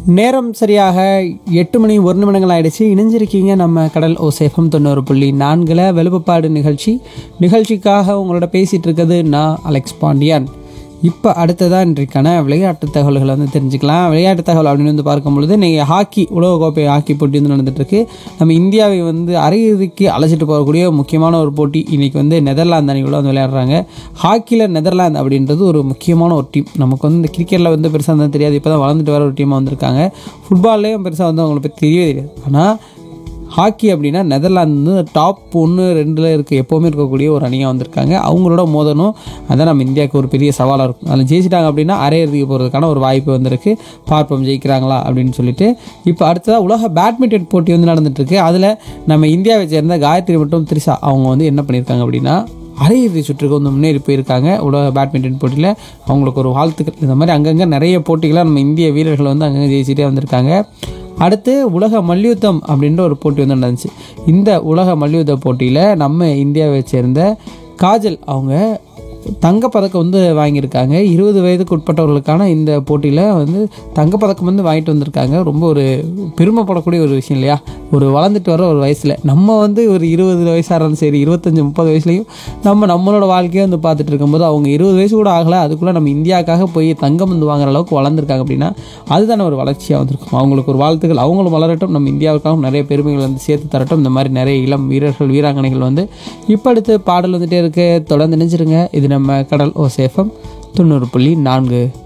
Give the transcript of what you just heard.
நேரம் சரியாக எட்டு மணி ஒரு நிமிடங்கள் ஆயிடுச்சு இணைஞ்சிருக்கீங்க நம்ம கடல் ஓசேஃபம் தொண்ணூறு புள்ளி நான்கில் வெளுப்புப்பாடு நிகழ்ச்சி நிகழ்ச்சிக்காக உங்களோட பேசிகிட்டு இருக்குது நான் அலெக்ஸ் பாண்டியன் இப்போ அடுத்ததாக இன்றைக்கான விளையாட்டு தகவல்களை வந்து தெரிஞ்சுக்கலாம் விளையாட்டு தகவல் அப்படின்னு வந்து பார்க்கும்பொழுது நீங்கள் ஹாக்கி உலகக்கோப்பை ஹாக்கி போட்டி வந்து நடந்துட்டுருக்கு நம்ம இந்தியாவை வந்து அரையிறுதிக்கு அழைச்சிட்டு போகக்கூடிய முக்கியமான ஒரு போட்டி இன்றைக்கி வந்து நெதர்லாந்து அணிக்குள்ள வந்து விளையாடுறாங்க ஹாக்கியில் நெதர்லாந்து அப்படின்றது ஒரு முக்கியமான ஒரு டீம் நமக்கு வந்து இந்த கிரிக்கெட்டில் வந்து பெருசாக இருந்தால் தெரியாது இப்போ தான் வளர்ந்துட்டு வர ஒரு டீமாக வந்திருக்காங்க ஃபுட்பால்லையும் பெருசாக வந்து அவங்களை பற்றி தெரியவே தெரியாது ஆனால் ஹாக்கி அப்படின்னா நெதர்லாந்து வந்து டாப் ஒன்று ரெண்டில் இருக்க எப்போவுமே இருக்கக்கூடிய ஒரு அணியாக வந்திருக்காங்க அவங்களோட மோதணும் அதான் நம்ம இந்தியாவுக்கு ஒரு பெரிய சவாலாக இருக்கும் அதில் ஜெயிச்சிட்டாங்க அப்படின்னா அரையிறுதிக்கு போகிறதுக்கான ஒரு வாய்ப்பு வந்திருக்கு பார்ப்போம் ஜெயிக்கிறாங்களா அப்படின்னு சொல்லிட்டு இப்போ அடுத்ததாக உலக பேட்மிண்டன் போட்டி வந்து நடந்துட்டுருக்கு அதில் நம்ம இந்தியாவை சேர்ந்த காயத்ரி மற்றும் த்ரிஷா அவங்க வந்து என்ன பண்ணியிருக்காங்க அப்படின்னா அரையிறுதி சுற்றுக்கு வந்து முன்னேறி போயிருக்காங்க உலக பேட்மிண்டன் போட்டியில் அவங்களுக்கு ஒரு வாழ்த்துக்கள் இந்த மாதிரி அங்கங்கே நிறைய போட்டிகளாக நம்ம இந்திய வீரர்கள் வந்து அங்கங்கே ஜெயிச்சிட்டே வந்திருக்காங்க அடுத்து உலக மல்யுத்தம் அப்படின்ற ஒரு போட்டி வந்து நடந்துச்சு இந்த உலக மல்யுத்த போட்டியில் நம்ம இந்தியாவை சேர்ந்த காஜல் அவங்க தங்கப்பதக்கம் வந்து வாங்கியிருக்காங்க இருபது வயதுக்கு உட்பட்டவர்களுக்கான இந்த போட்டியில் வந்து தங்கப்பதக்கம் வந்து வாங்கிட்டு வந்திருக்காங்க ரொம்ப ஒரு பெருமைப்படக்கூடிய ஒரு விஷயம் இல்லையா ஒரு வளர்ந்துட்டு வர ஒரு வயசில் நம்ம வந்து ஒரு இருபது வயசாக இருந்தாலும் சரி இருபத்தஞ்சி முப்பது வயசுலையும் நம்ம நம்மளோட வாழ்க்கையை வந்து பார்த்துட்டு இருக்கும்போது அவங்க இருபது வயசு கூட ஆகலை அதுக்குள்ளே நம்ம இந்தியாவுக்காக போய் தங்கம் வந்து வாங்குற அளவுக்கு வளர்ந்துருக்காங்க அப்படின்னா அதுதானே ஒரு வளர்ச்சியாக வந்திருக்கும் அவங்களுக்கு ஒரு வாழ்த்துக்கள் அவங்களும் வளரட்டும் நம்ம இந்தியாவுக்காகவும் நிறைய பெருமைகள் வந்து சேர்த்து தரட்டும் இந்த மாதிரி நிறைய இளம் வீரர்கள் வீராங்கனைகள் வந்து இப்போ அடுத்து பாடல் வந்துட்டே இருக்கு தொடர்ந்து நினைச்சிருங்க இது நம்ம கடல் ஓ சேஃபம் தொண்ணூறு புள்ளி நான்கு